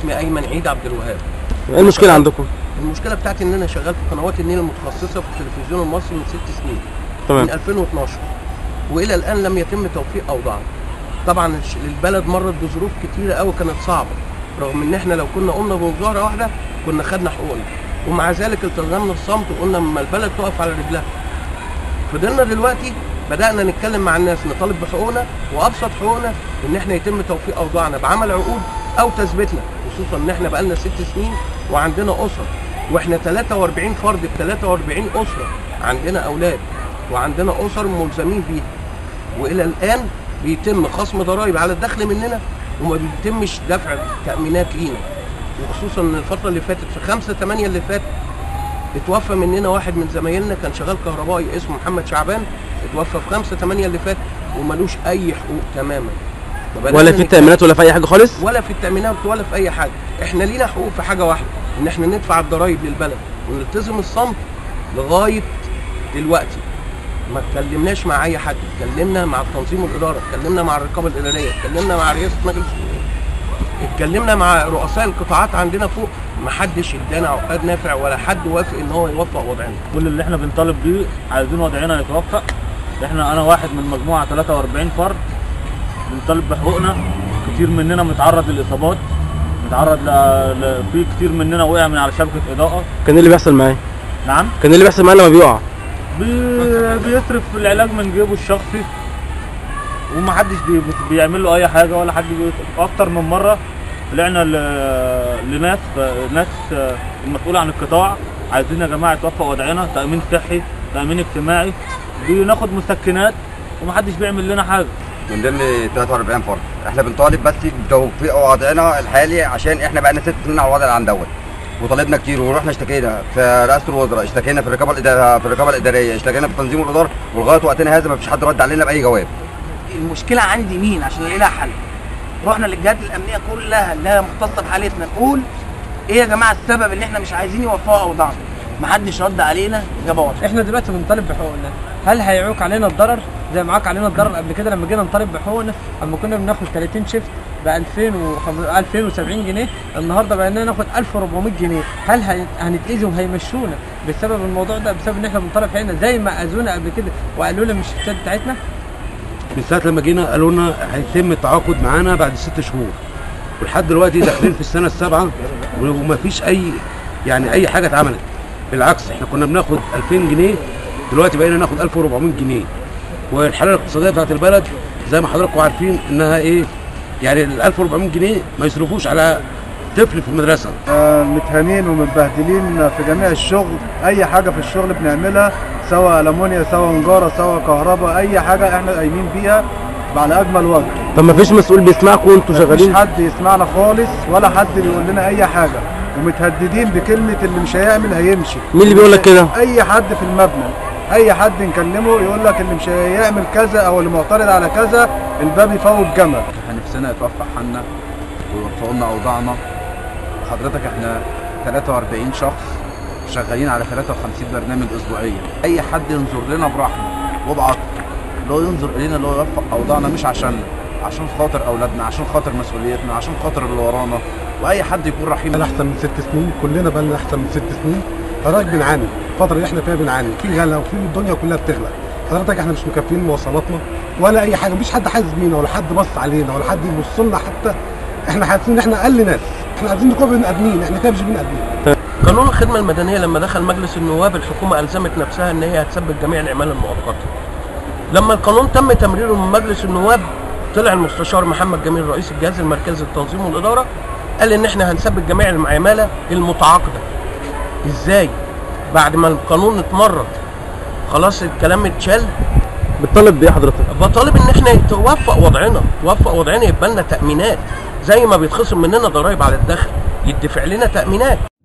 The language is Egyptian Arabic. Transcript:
اسمي ايمن عيد عبد الوهاب ايه المشكله عندكم المشكله بتاعتي ان انا شغال في قنوات النيل المتخصصه في التلفزيون المصري من ست سنين من تمام 2012 والى الان لم يتم توفيق اوضاعنا طبعا الش- البلد مرت بظروف كتيره قوي كانت صعبه رغم ان احنا لو كنا قمنا بمظاهره واحده كنا خدنا حقوقنا ومع ذلك التزمنا الصمت وقلنا اما البلد تقف على رجلها فضلنا دلوقتي بدانا نتكلم مع الناس نطالب بحقوقنا وابسط حقوقنا ان احنا يتم توفيق اوضاعنا بعمل عقود او تثبيتنا خصوصا ان احنا بقالنا ست سنين وعندنا اسر واحنا 43 فرد ب 43 اسره عندنا اولاد وعندنا اسر ملزمين بيها والى الان بيتم خصم ضرائب على الدخل مننا وما بيتمش دفع تامينات لينا وخصوصا ان الفتره اللي فاتت في 5 8 اللي فات اتوفى مننا واحد من زمايلنا كان شغال كهربائي اسمه محمد شعبان اتوفى في 5 8 اللي فات وملوش اي حقوق تماما فبدأنا ولا في نتكلم- تامينات ولا في اي حاجه خالص ولا في التامينات ولا في اي حاجه احنا لينا حقوق في حاجه واحده ان احنا ندفع الضرايب للبلد ونلتزم الصمت لغايه دلوقتي ما اتكلمناش مع اي حد اتكلمنا مع التنظيم والاداره اتكلمنا مع الرقابه الاداريه اتكلمنا مع رئاسه مجلس الشؤون اتكلمنا مع رؤساء القطاعات عندنا فوق ما حدش ادانا عقاد نافع ولا حد وافق ان هو يوفق وضعنا كل اللي احنا بنطالب بيه عايزين وضعنا يتوفق احنا انا واحد من مجموعه 43 فرد بنطالب بحقوقنا كتير مننا متعرض للاصابات متعرض ل... ل... في كتير مننا وقع من على شبكه اضاءه كان ايه اللي بيحصل معاه نعم كان ايه اللي بيحصل معاه لما بيقع بي... بيصرف في العلاج من جيبه الشخصي ومحدش بي... بيعمل له اي حاجه ولا حد بي... اكتر من مره طلعنا ل... لناس ناس المسؤوله عن القطاع عايزين يا جماعه توفق وضعنا تامين صحي تامين اجتماعي بناخد مسكنات ومحدش بيعمل لنا حاجه من ضمن 43 فرد احنا بنطالب بس بتوفيق وضعنا الحالي عشان احنا بقالنا ست سنين على الوضع اللي عن دوت وطالبنا كتير ورحنا اشتكينا في رئاسه الوزراء اشتكينا في الرقابه الاداريه في الرقابه الاداريه اشتكينا في تنظيم الاداره ولغايه وقتنا هذا ما فيش حد رد علينا باي جواب المشكله عندي مين عشان الاقي لها حل رحنا للجهات الامنيه كلها اللي هي مختصه بحالتنا نقول ايه يا جماعه السبب اللي احنا مش عايزين يوفقوا اوضاعنا محدش رد علينا اجابه واضحه احنا دلوقتي بنطالب بحقوقنا هل هيعوق علينا الضرر زي ما عاق علينا الضرر قبل كده لما جينا نطالب بحقوقنا اما كنا بناخد 30 شيفت ب 2000 و 2070 جنيه النهارده بقينا ناخد 1400 جنيه هل هي- هنتاذي وهيمشونا بسبب الموضوع ده بسبب ان احنا بنطالب حقوقنا زي ما اذونا قبل كده وقالوا لنا مش الشفتات بتاعتنا من ساعه لما جينا قالوا لنا هيتم التعاقد معانا بعد ست شهور ولحد دلوقتي داخلين في السنه السابعه ومفيش اي يعني اي حاجه اتعملت بالعكس احنا كنا بناخد 2000 جنيه دلوقتي بقينا ناخد 1400 جنيه والحاله الاقتصاديه بتاعت البلد زي ما حضراتكم عارفين انها ايه يعني ال 1400 جنيه ما يصرفوش على طفل في المدرسه آه، متهانين ومتبهدلين في جميع الشغل اي حاجه في الشغل بنعملها سواء المونيا سواء نجاره سواء كهرباء اي حاجه احنا قايمين بيها على اجمل وجه طب ما فيش مسؤول بيسمعكم وانتوا مفيش شغالين حد يسمعنا خالص ولا حد بيقول لنا اي حاجه ومتهددين بكلمه اللي مش هيعمل هيمشي مين اللي بيقول لك كده؟ اي حد في المبنى اي حد نكلمه يقول لك اللي مش هيعمل كذا او اللي معترض على كذا الباب يفوت جمل احنا نفسنا يتوفق حالنا ويوفقوا لنا اوضاعنا حضرتك احنا 43 شخص شغالين على 53 برنامج اسبوعيا اي حد ينظر لنا برحمه وبعطف لو ينظر الينا لو يوفق اوضاعنا مش عشاننا عشان خاطر اولادنا عشان خاطر مسؤوليتنا عشان خاطر اللي ورانا واي حد يكون رحيم بقى احسن من ست سنين كلنا بقى لنا احسن من ست سنين حضرتك بنعاني الفتره اللي احنا فيها بنعاني في غلا وفي الدنيا كلها بتغلى حضرتك احنا مش مكفيين مواصلاتنا ولا اي حاجه مفيش حد حاسس بينا ولا حد بص علينا ولا حد يبص لنا حتى احنا حاسين ان احنا اقل ناس احنا عايزين نكون بني ادمين احنا كده مش بني ادمين قانون الخدمة المدنية لما دخل مجلس النواب الحكومة ألزمت نفسها إن هي هتثبت جميع العمالة المؤقتة. لما القانون تم تمريره من مجلس النواب طلع المستشار محمد جميل رئيس الجهاز المركزي للتنظيم والإدارة قال إن إحنا هنثبت جميع العمالة المتعاقدة. إزاي؟ بعد ما القانون اتمرر خلاص الكلام اتشال بتطالب بايه حضرتك بطالب ان احنا توفق وضعنا توفق وضعنا يبقى لنا تامينات زي ما بيتخصم مننا ضرائب على الدخل يدفع لنا تامينات